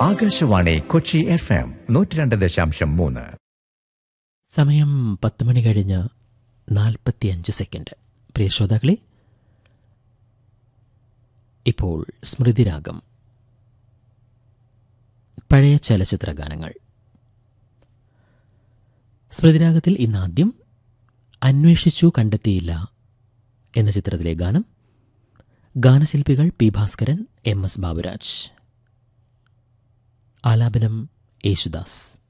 Akashvani Kochi F M നൂറ്റി രണ്ട് ദശാംശം മൂന്ന് സമയം പത്ത് മണി കഴിഞ്ഞ് നാൽപ്പത്തിയഞ്ച് സെക്കൻഡ് പ്രിയ ശ്രോതാക്കളെ ഇപ്പോൾ സ്മൃതിരാഗം പഴയ ചലച്ചിത്ര ഗാനങ്ങൾ സ്മൃതിരാഗത്തിൽ ഇന്നാദ്യം അന്വേഷിച്ചു കണ്ടെത്തിയില്ല എന്ന ചിത്രത്തിലെ ഗാനം ഗാനശില്പികൾ P Bhaskaran M S Baburaj ആലാപനം യേശുദാസ്